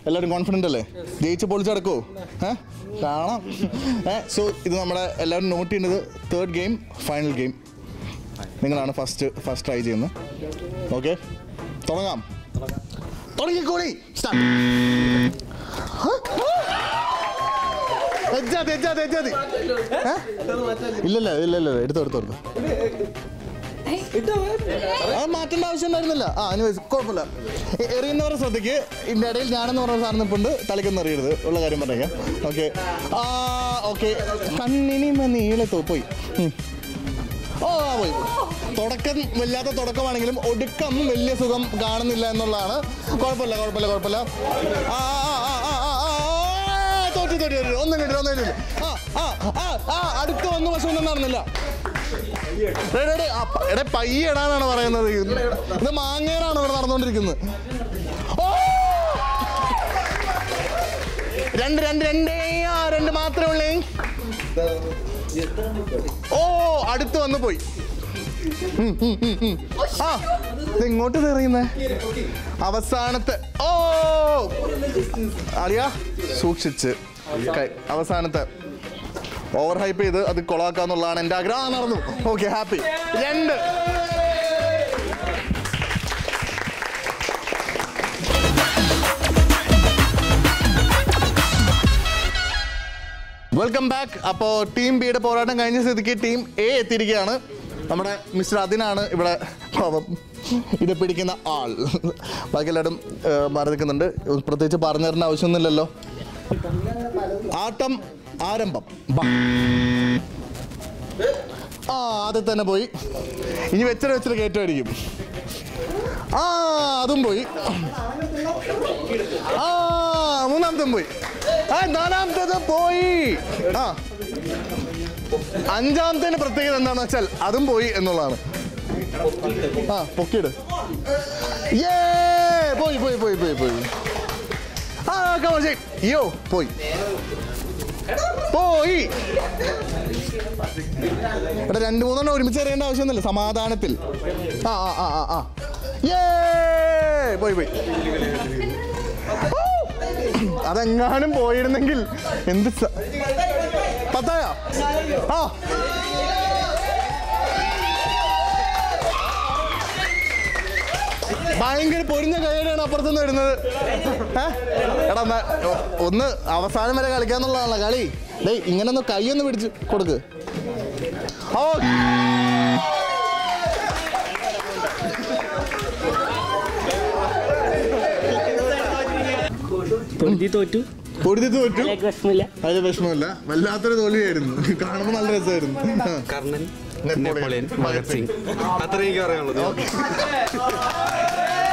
എല്ലാവരും കോൺഫിഡൻ്റ് അല്ലേ ജയിച്ച് പൊളിച്ചടക്കോ ഏ കാണാം ഏ സോ ഇത് നമ്മുടെ എല്ലാവരും നോട്ട് ചെയ്യുന്നത് തേർഡ് ഗെയിം ഫൈനൽ ഗെയിം നിങ്ങളാണ് ഫസ്റ്റ് ഫസ്റ്റ് ട്രൈ ചെയ്യുന്നത് ഓക്കെ തുടങ്ങാം തുടങ്ങിക്കോളി സ്റ്റാർട്ട് എജ്ജാതി എജ്ജാതി എജ്ജാതി ഏ? ഇല്ലല്ല ഇല്ലല്ല എടുത്തോ എടുത്തോ എടുത്തോ അത് മാറ്റേണ്ട ആവശ്യം ഉണ്ടായിരുന്നില്ല ആ അനുവദിച്ചു കുഴപ്പമില്ല എ- എറിയുന്നവരെ ശ്രദ്ധിക്ക് ഇതിൻ്റെ ഇടയിൽ ഞാനെന്ന് പറഞ്ഞ സാധനം നിൽപ്പുണ്ട് തലയ്ക്കൊന്നും എറിയരുത് ഉള്ള കാര്യം പറഞ്ഞേക്കാം ഓക്കെ ആ ഓക്കെ കണ്ണിനി നീളത്തോ പോയി ഉം. ഓ ആ പോയി തുടക്കം വല്ലാത്ത തുടക്കമാണെങ്കിലും ഒടുക്കം വലിയ സുഖം കാണുന്നില്ല എന്നുള്ളതാണ് കുഴപ്പമില്ല കുഴപ്പമില്ല കുഴപ്പമില്ല ആ ആ, ആ, ആ, ആ, ആ, ആ, തോറ്റു തോറ്റു തോറ്റു. ഒന്നും കിട്ടില്ല ഒന്നും കിട്ടില്ല ആ ആ ആ ആ അടുത്ത് വന്നു പക്ഷെ ഒന്നും നടന്നില്ല എടേ, എടേ, ആ, പ- എടേ പയ്യെ ഇടാനാണ് പറയുന്നത് ഇത് മാങ്ങേനാണ് ഇവിടെ നടന്നുകൊണ്ടിരിക്കുന്നത് ഓ! രണ്ട് രണ്ട് രണ്ട് ആ രണ്ട് മാത്രമേ ഉള്ളേ ഓ അടുത്ത് വന്ന് പോയി ഉം, ഉം, ഉം, ഉം. ആ ഇത് ഇങ്ങോട്ട് തെറിയുന്നേ അവസാനത്തെ ഓ അറിയാ സൂക്ഷിച്ച് കൈ- അവസാനത്തെ ഓവർ ഹൈപ്പ് ചെയ്ത് അത് കൊളാക്കാന്നുള്ളതാണ് എൻ്റെ ആഗ്രഹം ആ, നടന്നു ഓക്കെ ഹാപ്പി രണ്ട് വെൽക്കം ബാക്ക് അപ്പോൾ ടീം ബിയുടെ പോരാട്ടം കഴിഞ്ഞ സ്ഥിതിക്ക് ടീം എ എത്തിയിരിക്കുകയാണ് നമ്മുടെ മിസ്റ്റർ അതിനാണ് ഇവിടെ പാവം ഇത് പിടിക്കുന്ന ആൾ ബാക്കി എല്ലാവരും ഏഹ്, മാറി നിൽക്കുന്നുണ്ട് പ്രത്യേകിച്ച് പറഞ്ഞു തരേണ്ട ആവശ്യമൊന്നുമില്ലല്ലോ ആട്ടം ആരംഭം ബാ. ആ അതിൽ തന്നെ പോയി ഇനി വെച്ചിട്ട് വെച്ചിട്ട് കയറ്റമായിരിക്കും ആ അതും പോയി ആ മൂന്നാമത്തെ പോയി ആ നാലാമത്തേത് പോയി ആ അഞ്ചാമത്തേന് പ്രത്യേകത എന്താണെന്ന് വെച്ചാൽ അതും പോയി എന്നുള്ളതാണ് ആ പൊക്കിയിട് ഏ പോയി പോയി പോയി പോയി പോയി ആ കമോശേ യോ പോയി പോയി ഇവിടെ രണ്ട് മൂന്നെണ്ണം ഒരുമിച്ച് എറിയേണ്ട ആവശ്യമൊന്നുമില്ല സമാധാനത്തിൽ ആ ആ ആ ആ ആ ഏ പോയി പോയി ഊ! അതെങ്ങാനും പോയിരുന്നെങ്കിൽ എന്ത് സ- പത്തായ ആ ഭയങ്കര പൊരിഞ്ഞ കൈയുടെയാണ് അപ്പുറത്തുനിന്ന് വരുന്നത് ഏ? എടാ എന്നാ, ഒ- ഒന്ന് അവസാനം വരെ കളിക്കാന്നുള്ളതാണല്ലോ കളി ഡേയ് ഇങ്ങനെ ഒന്ന് കൈയൊന്ന് പിടിച്ച് കൊടുക്ക് ഓ പൊരുതി തോറ്റു പൊടുത്തി തോറ്റു അതിലേക്ക് വിഷമില്ല അതിൽ വിഷമമില്ല വല്ലാത്തൊരു തോൽവിയായിരുന്നു കാണുമ്പോൾ നല്ല രസമായിരുന്നു ആ. കർണൻ നെപ്പോളിയൻ, നെപ്പോളിയൻ ഭഗത് സിംഗ് അത്രയും എനിക്ക് പറയാനുള്ളത്